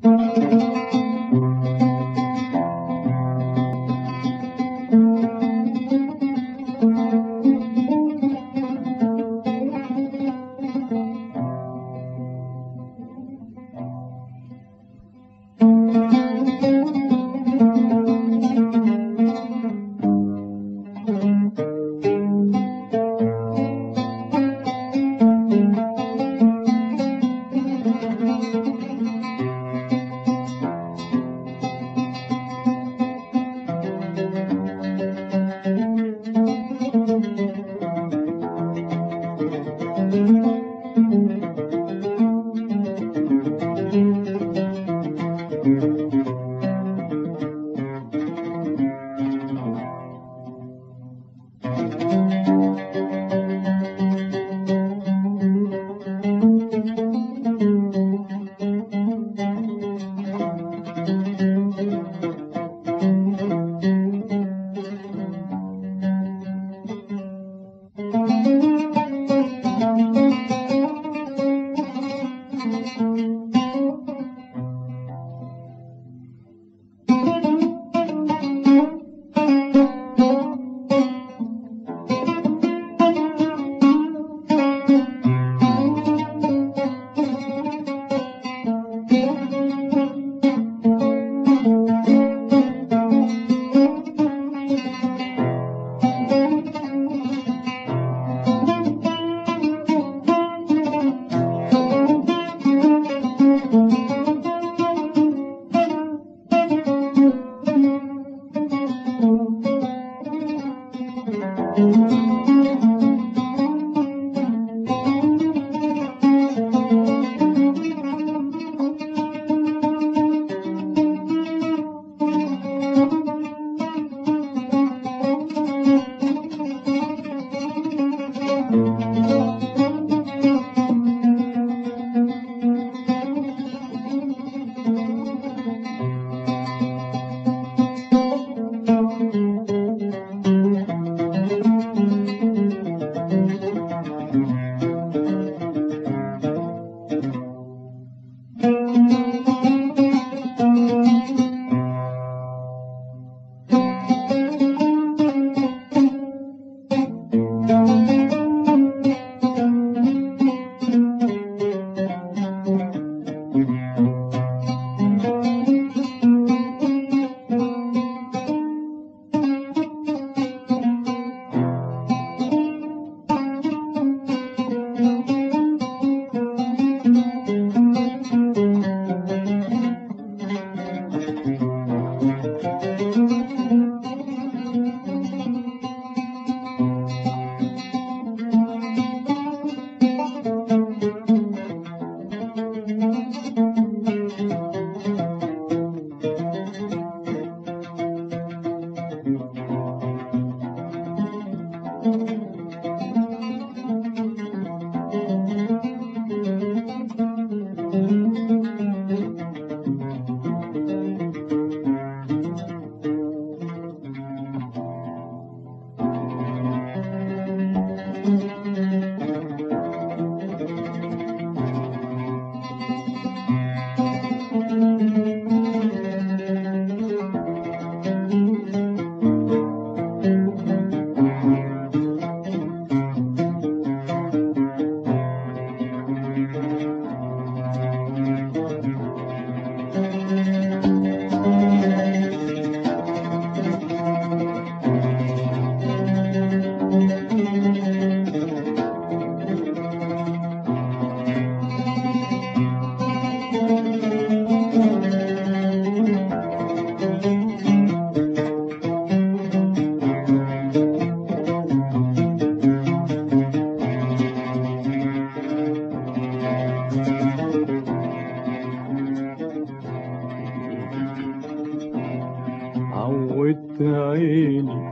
عودت عيني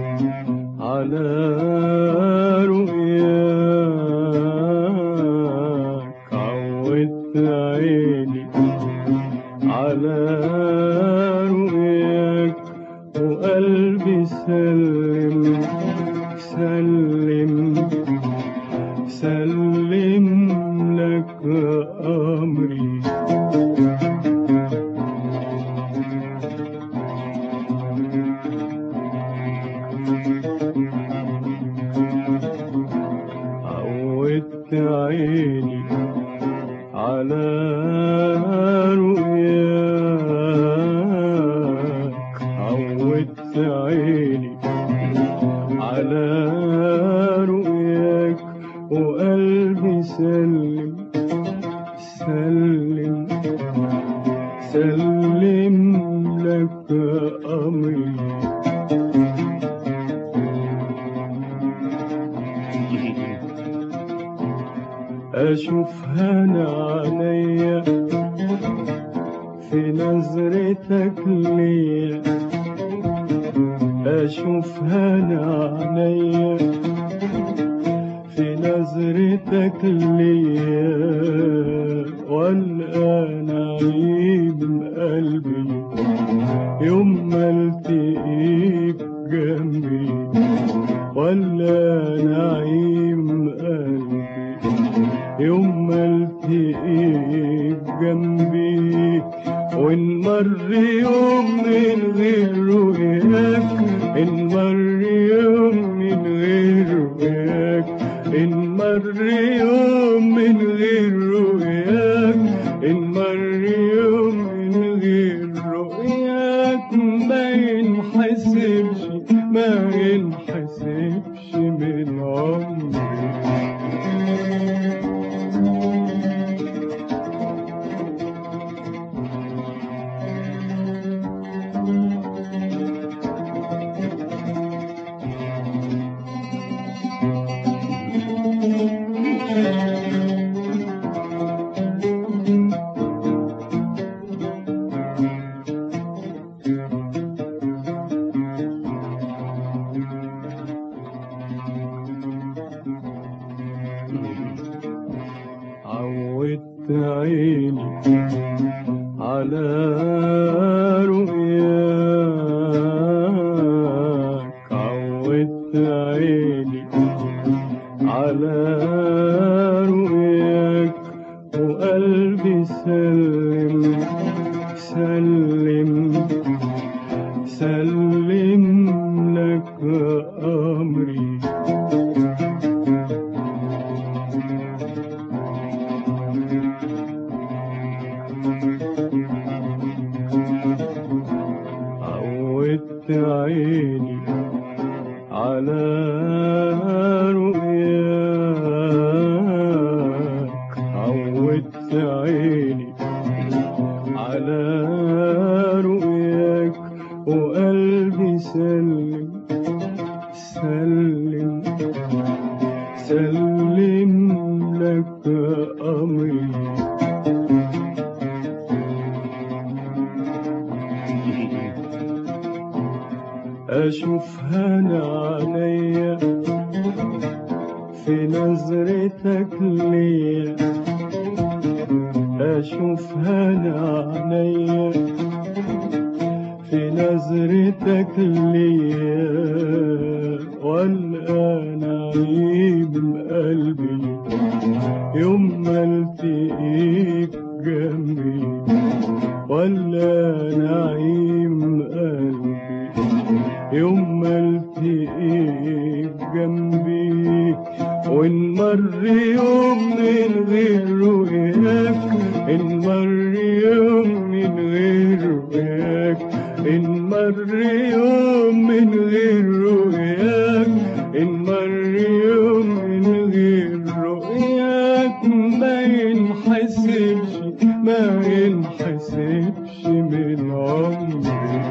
على رؤياك عودت عيني على رؤياك وقلبي سلم سلم سلم لك أمري على رؤياك عودت عيني على رؤياك وقلبي سلم سلم سلم لك أمري أشوف هنا عليا في نظرتك ليا أشوف هنا عليا في نظرتك ليا والآن نعيم قلبي يوم ما التقيك جنبي ولا نعيم قلبي يوم ما التقيك جنبي وإن مر يوم من غير رؤياك إن مر يوم من غير رؤياك إن مر يوم من غير رؤياك إن مر يوم من غير رؤياك ما ينحسبش ما ينحسبش من عمري عودت عيني على رؤياك عودت عيني على رؤياك وقلبي سلم سلم سلم لك أمري عودت عيني على رؤياك عودت عيني على رؤياك وقلبي سلم سلم سلم لك أمري أشوف هنا عليا في نظرتك ليا أشوف هنا عليا في نظرتك ليا والآن نعيم قلبي يوم ما التقيك جنبي ولا نعيم قلبي يوم ما التقيك جنبي وإن مر يوم من غير رؤياك إن مر يوم من غير رؤياك إن مر يوم من غير رؤياك إن مر يوم من غير رؤياك ما ينحسبش ما ينحسبش من عمري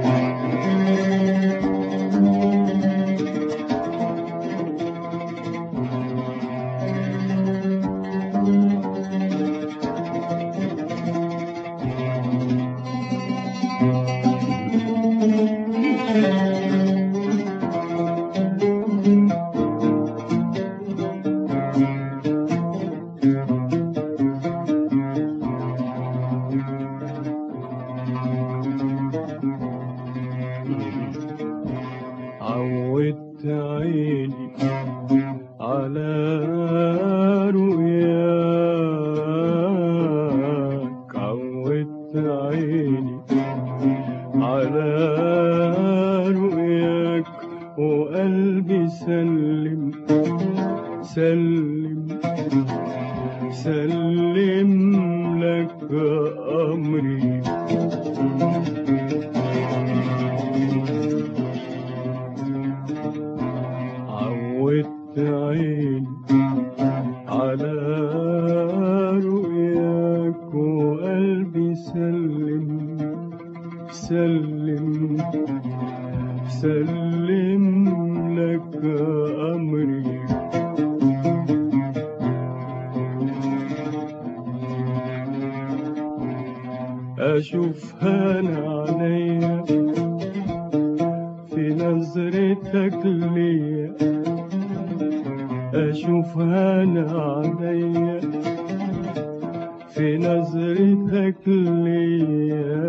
عودت عيني على رؤياك عودت عيني على رؤياك وقلبي سلم سلم سلم أمري عودت عيني على رؤياك وقلبي سلم سلم سلم لك أمري أشوفها أنا عينيا في نظرتك ليا أشوفها أنا عينيا في نظرتك ليا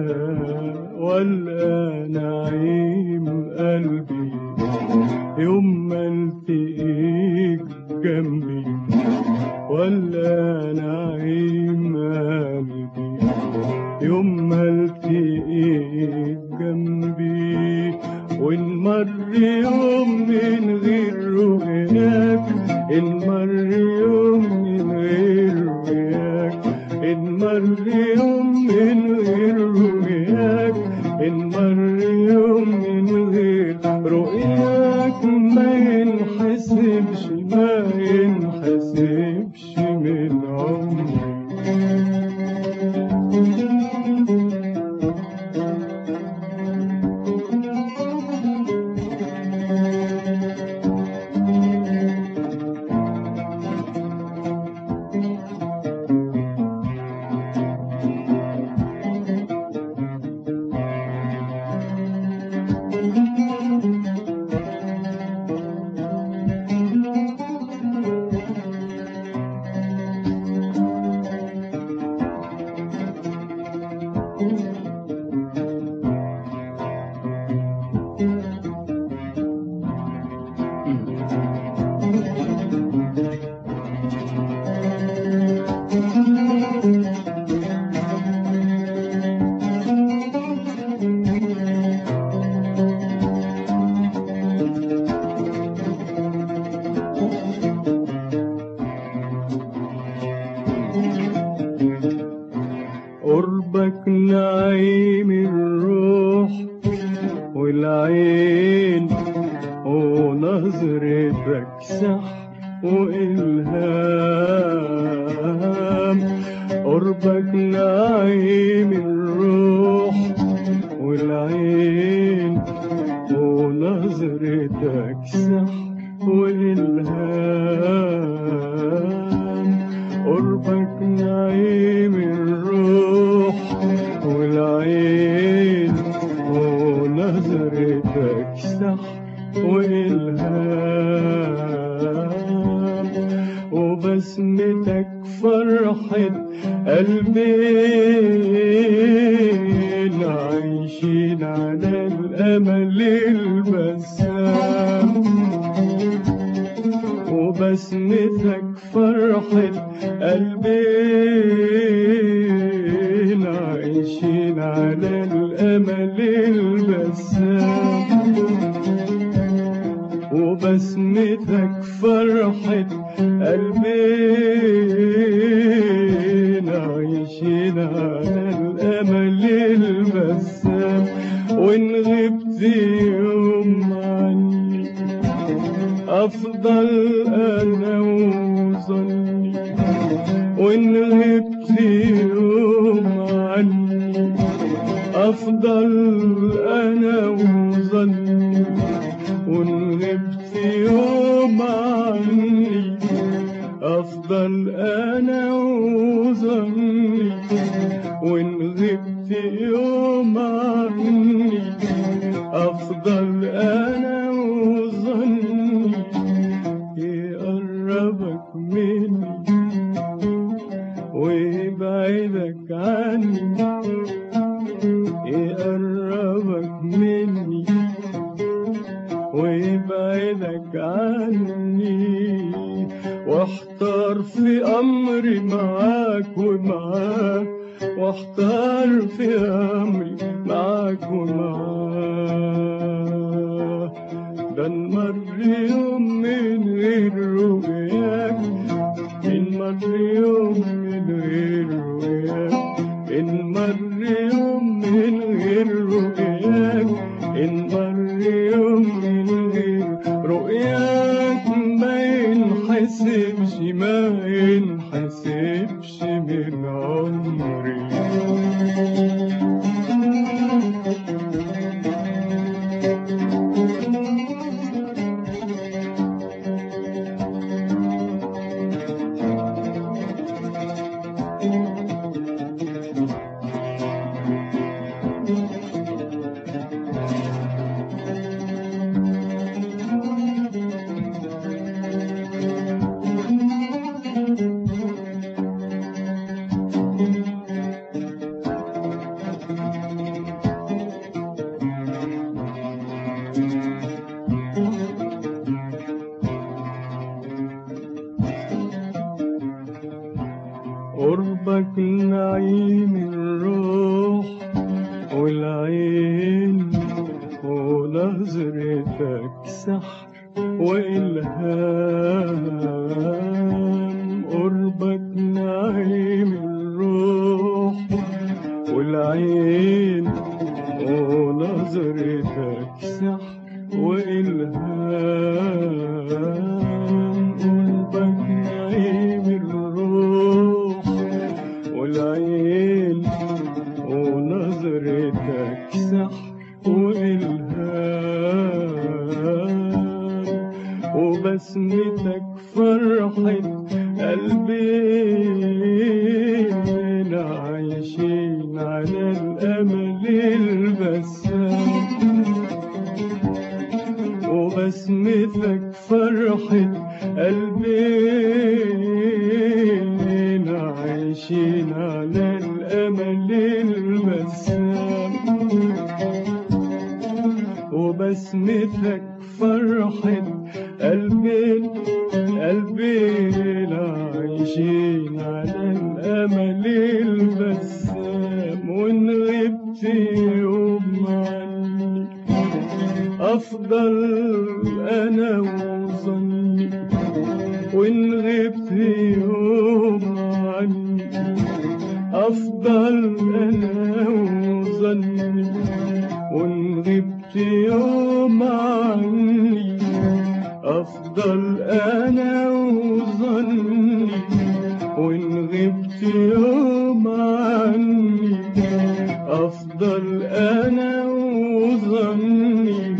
ولا نعيم قلبي يوم ما التقيك جنبي ولا نعيم قلبي يوم ما التقيك جنبي وإن مر يوم من غير رؤياك إن مر يوم من غير رؤياك إن مر يوم من غير رؤياك إن مر يوم من غير رؤياك ما ينحسبش ما ينحسبش من عمري قربك نعيم الروح والعين ونظرتك سحر وإلهام قربك نعيم الروح والعين ونظرتك سحر وإلهام قربك نعيم الروح والعين ونظرتك سحر وإلهام وبسمتك فرحة قلبين عايشين على الأمل البسام وبسمتك فرحة قلبين عايشين على الأمل البسام وبسمتك فرحة قلبين عايشين على الأمل البسام وإن غبت يوم عني أفضل أنا وظني وإن غبت يوم عني أفضل أنا وظني وإن غبت يوم عني أفضل أنا وظني وإن غبت يوم عني أفضل أنا وظني يقربك مني ويبعدك عني يقربك مني ويبعدك عني واحتار في أمري معاك ومعاك واحتار في أمري معاك ومعاك ده نمر يوم من غير رؤياك من مر يوم من غير رؤياك مر يوم من غير رؤياك إن مر يوم من غير رؤياك ما ينحسبش ما ينحسبش من عمري قربك نعيم الروح والعين ونظرتك سحر وإلهام قربك نعيم الروح والعين ونظرتك سحر وإلهام قربك نعيم الروح والعين ونظرتك سحر وإلهام وبسمتك فرحة قلبين عايشين على الأمل البسام وبسمتك فرحة قلبين عايشين على الأمل البسام وبسمتك فرحة قلبين قلبين عايشين على الأمل البسام وإن غبت يوم عني أفضل أنا وظني وإن غبت يوم عني أفضل أنا وظني وإن غبت يوم عني أفضل أنا وظني وإن غبت يوم عني أفضل أنا وظني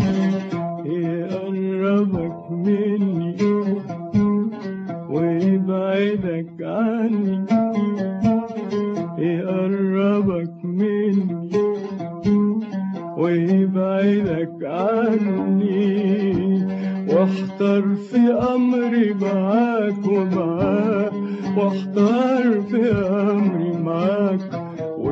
يقربك مني ويبعدك عني يقربك مني ويبعدك عني واحتر في أمري معاك ومعاك واحتر في أمري معاك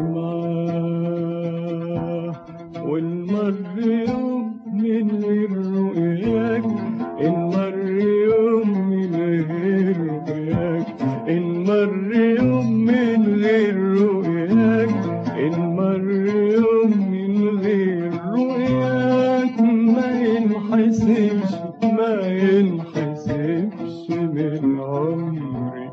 ومعاك والمر يوم من غير رؤياك المر يوم من غير رؤياك المر يوم من غير رؤياك المر يوم من غير رؤياك ما ينحسبش ما ينحسبش من عمري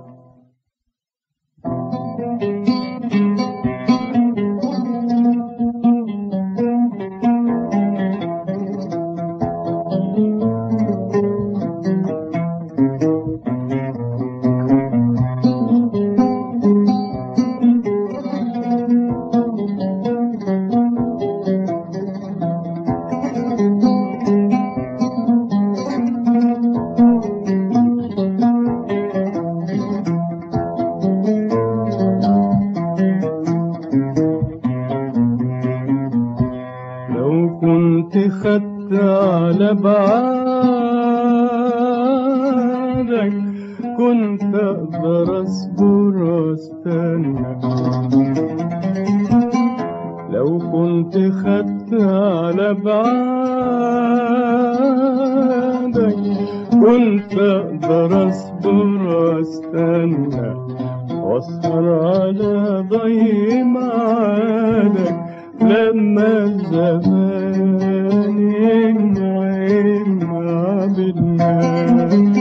لو كنت خدت على بعادك كنت اقدر اصبر واستنى لو كنت خدت على بعادك كنت اقدر اصبر واستنى واصبر على ضي معادك لما الزمان ينعم عبدنا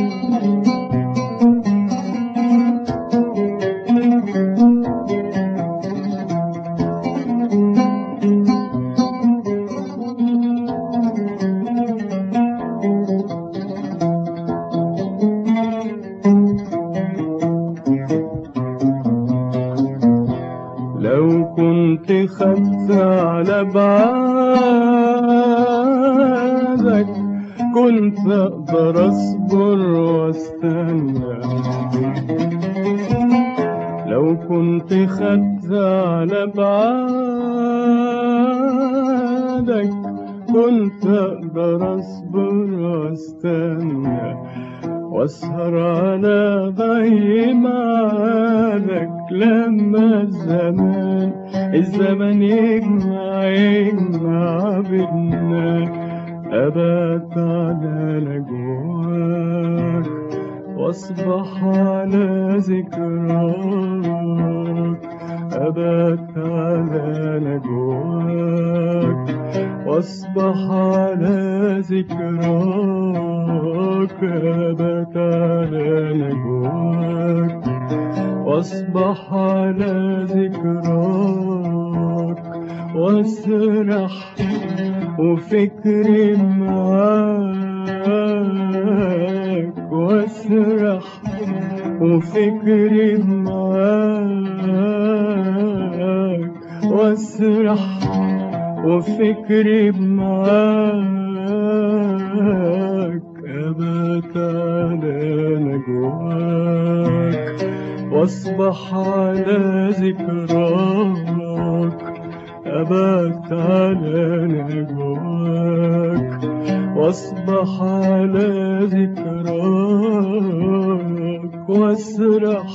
كنت خدت على بعادك كنت اقدر اصبر واستنى لو كنت خدت على بعادك كنت اقدر اصبر واستنى واسهر على ضي معادك لما الزمان الزمن يجمع يجمع بينا أبات على نجواك واصبح على ذكراك أبات على نجواك واصبح على ذكراك أبات على نجواك واصبح على ذكراك واسرح وفكري معاك واسرح وفكري معاك واسرح وفكري معاك أبات على نجواك واصبح على ذكراك أبات على نجواك واصبح على ذكراك واسرح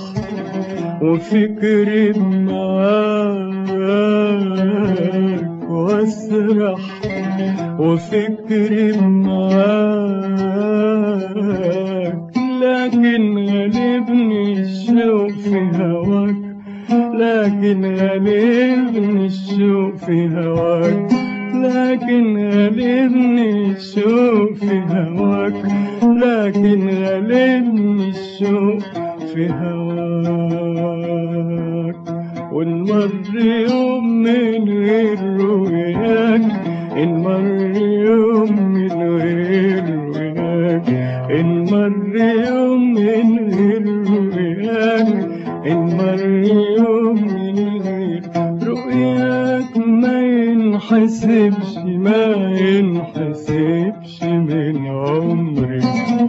وفكري معاك واسرح وفكري معاك لكن غالبني الشوق في هواك لكن غالبني الشوق في هواك لكن غالبني الشوق في هواك لكن غالبني الشوق في هواك ونمر يوم من غير رؤياك نمر يوم من غير رؤياك نمر يوم من غير رؤياك نمر يوم من غير رؤياك ما ينحسبش ما ينحسبش من عمري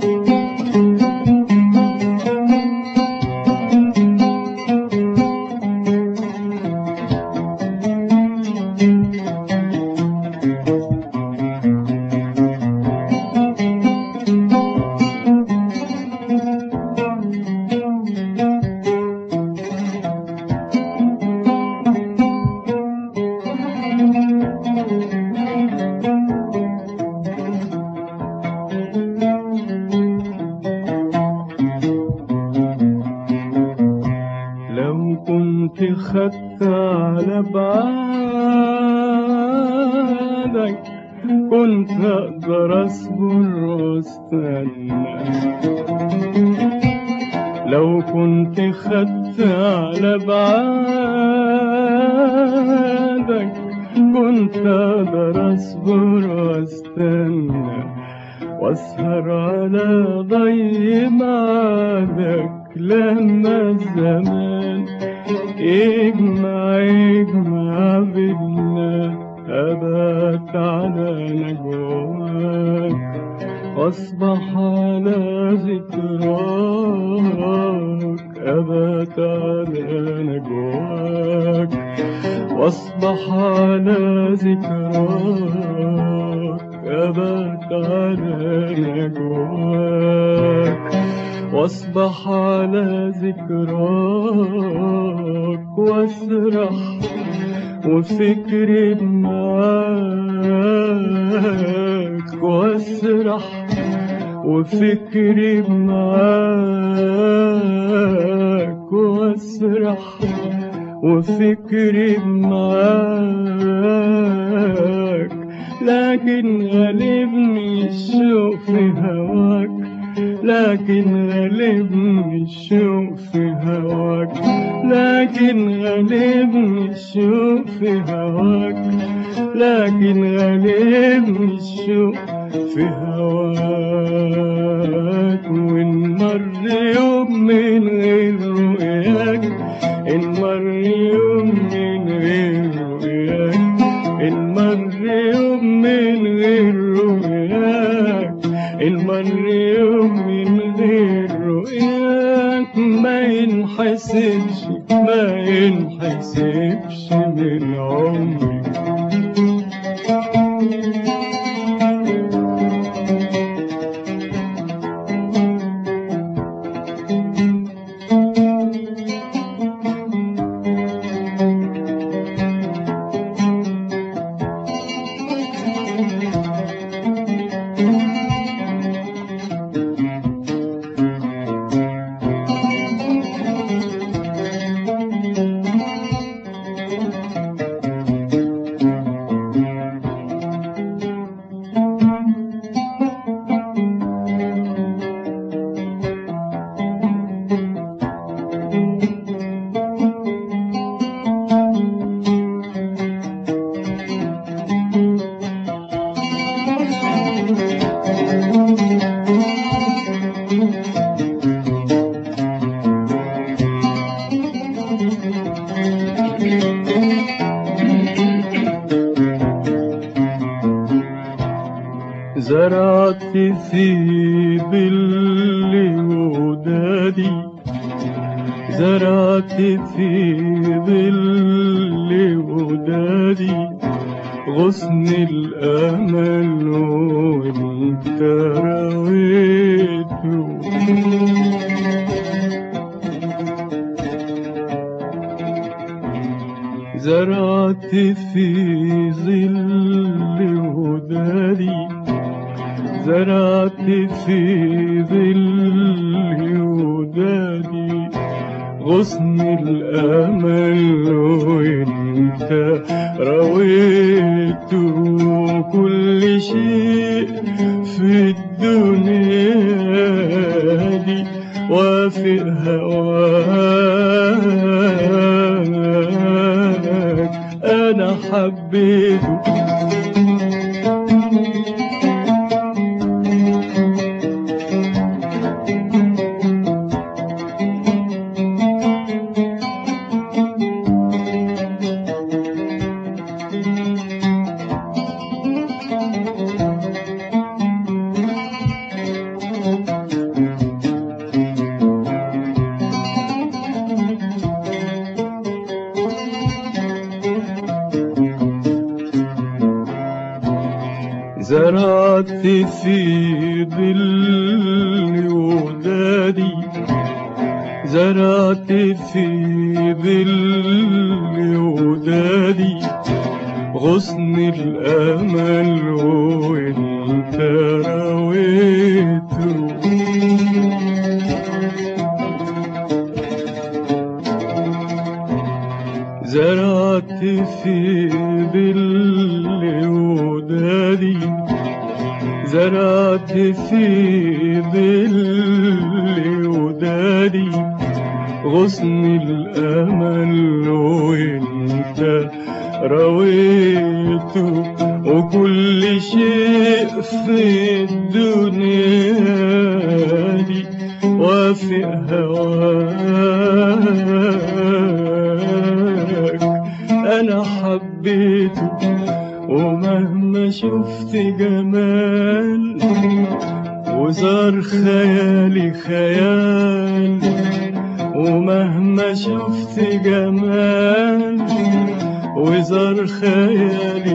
لو كنت خدت على بعادك كنت اقدر اصبر واستنى لو كنت خدت على بعادك كنت اقدر اصبر واستنى واسهر على ضي معادك لما الزمان يجمع يجمع بينا أبات على نجواك واصبح على ذكراك أبات على نجواك واصبح على ذكراك أبات على نجواك واصبح على ذكراك واسرح وفكري معاك واسرح وفكري معاك واسرح وفكري معاك لكن غالبني الشوق في هواك لكن غالبني الشوق في هواك لكن غالبني الشوق في هواك لكن غالبني الشوق في هواك وإن مر يوم من غير رؤياك إن مر يوم من غير من عمري زرعت في ظل ودادي زرعت في ظل ودادي غصن الأمل وانت رويته زرعت في ظل ودادي زرعت في ظل ودادي غصن الأمل وانت رويت كل شيء في الدنيا دي وافق هواك أنا حبيته زرعت في ظل ودادي زرعت في ظل ودادي غصن الأمل وانت رويته زرعت في ظل ودادي زرعت في ظل ودادي غصن الأمل وانت رويته وكل شيء في الدنيا دي وافق هواك أنا حبيته ومهما شفت جمال وزار خيالي خيال ومهما شفت جمال وزار خيالي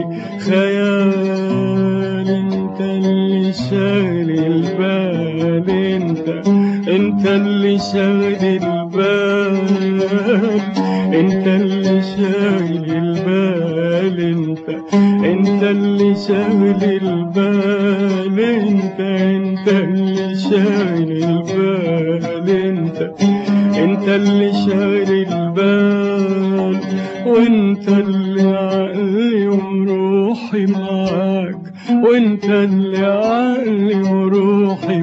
خيال انت اللي شاغل البال انت انت اللي شاغل البال انت اللي شاغل البال انت انت اللي شاغل البال انت انت اللي شاغل البال انت انت اللي شاغل البال وانت اللي عقلي وروحي معاك وانت اللي عقلي وروحي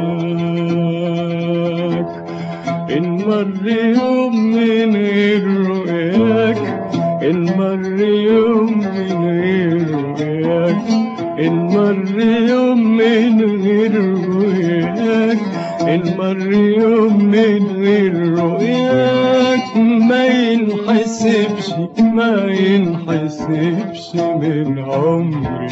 معاك ان مر يوم من غير رؤياك ان مر يوم من غير رؤياك ان مر يوم من غير رؤياك ان مر يوم من غير رؤياك ما ينحسبش ما ينحسبش من عمري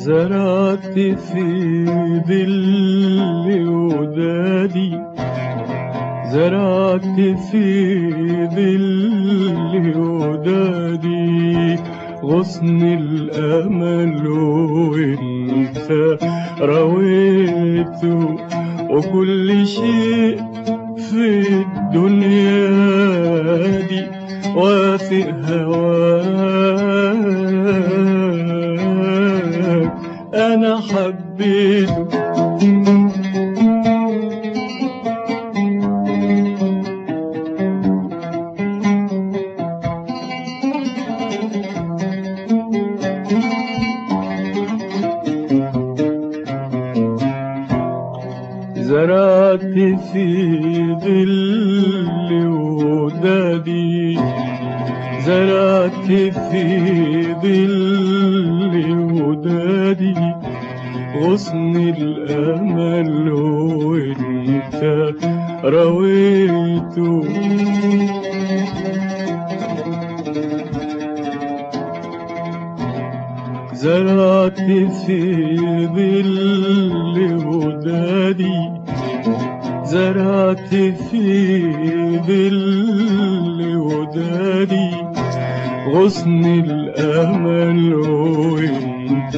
زرعت في ظل ودادي زرعت في ظل ودادي غصن الأمل وانت رويته وكل شيء في الدنيا دي وافق هواك أنا حبيته زرعت في ظل ودادي زرعت في ظل ودادي غصن الأمل وانت رويته زرعت في ظل ودادي زرعت في ظل ودادي غصن الأمل وانت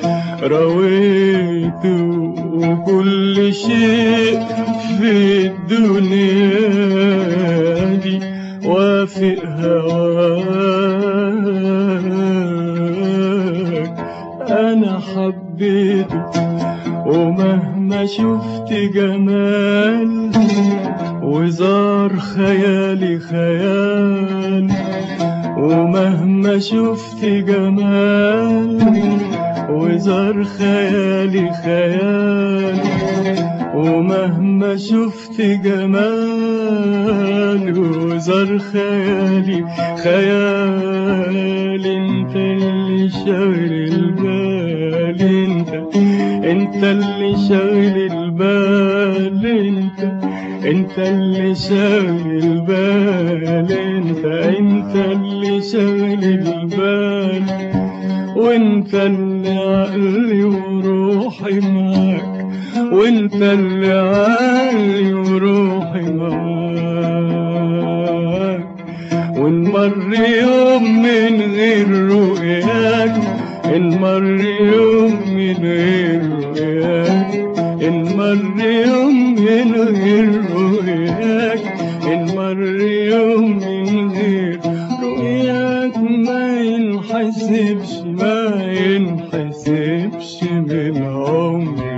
رويته وكل شيء في الدنيا دي وافق هواك أنا حبيته ومهما شفت جمال وزار خيالي خيال ومهما شفت جمال وزار خيالي خيال ومهما شفت جمال وزار خيالي خيال انت اللي شاغل البال انت انت اللي شاغل البال انت انت اللي شاغل البال انت انت اللي شاغل البال وانت اللي عقلي وروحي معاك وانت اللي عقلي وروحي معاك وان مر يوم من غير رؤياك ان مر يوم من غير رؤياك ان مر يوم من غير رؤياك ان مر يوم من غير رؤياك ما ينحسبش ما ينحسبش من عمري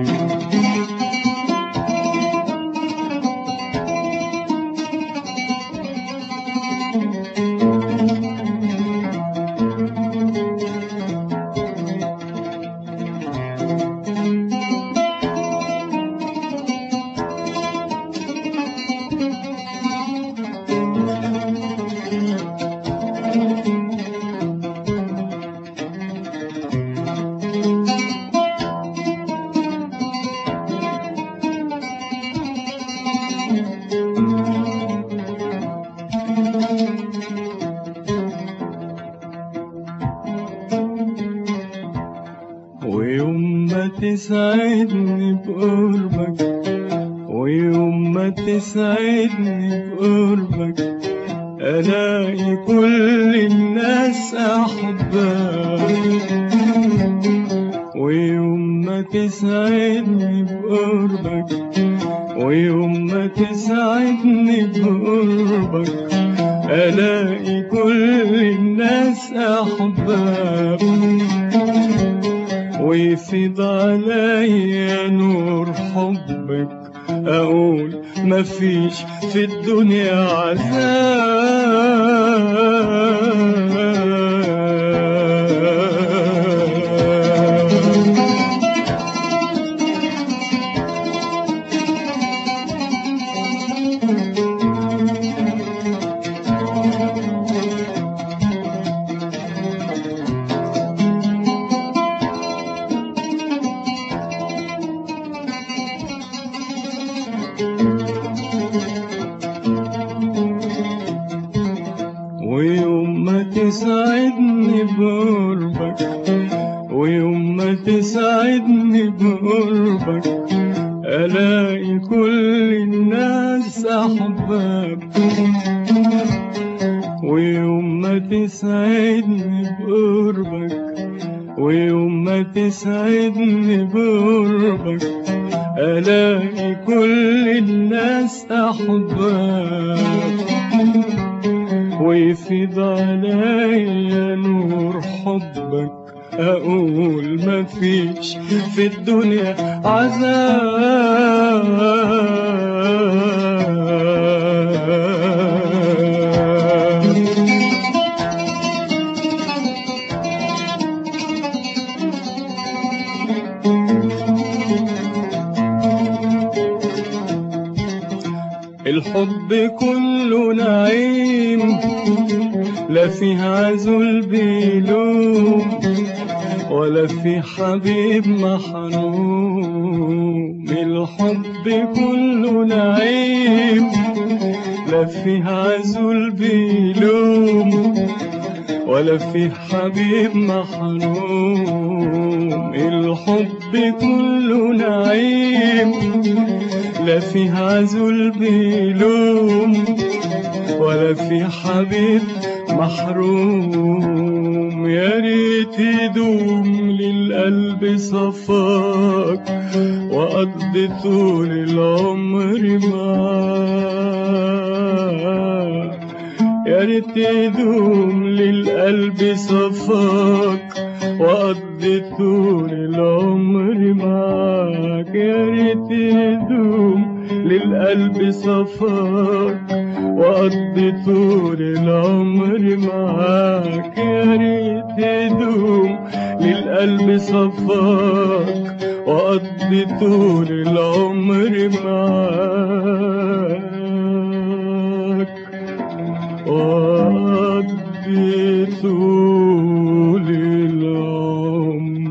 ويوم ما تسعدني بقربك ويوم ما تسعدني بقربك ألاقي كل الناس أحبك ويوم ما تسعدني بقربك ويوم ما تسعدني بقربك ألاقي كل الناس أحباب ويفيض عليا نور حبك أقول مفيش في الدنيا عذاب ويوم ما تسعدني بقربك ويوم ما تسعدني بقربك ألاقي كل الناس أحباب ويوم ما تسعدني بقربك ويوم ما تسعدني بقربك ألاقي كل الناس أحباب ويفيض عليا نور حبك أقول مفيش في الدنيا عذاب الحب كله نعيم لا فيه عزل بيلوم ولا في حبيب محروم الحب كله نعيم لا فيه عزل بيلوم ولا في حبيب محروم الحب كله نعيم لا فيه عزل بيلوم ولا في حبيب محروم يا ريت يدوم للقلب صفاك وأقضي طول العمر معاك يا ريت يدوم للقلب صفاك وأقضي طول العمر معاك يا ريت يدوم للقلب صفاك وأقضي طول العمر معاك يا ريت يدوم للقلب صفاك وأقضي طول العمر معاك وأقضي طول العمر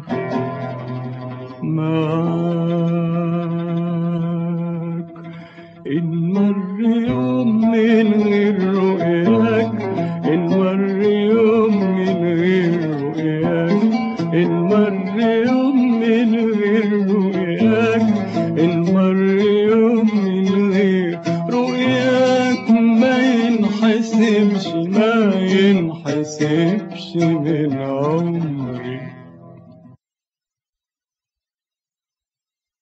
معاك إن مر يوم من غير رؤياك إن مر يوم من غير رؤياك إن مر يوم من غير رؤياك إن مر يوم من غير رؤياك ما ينحسبش ما ينحسبش من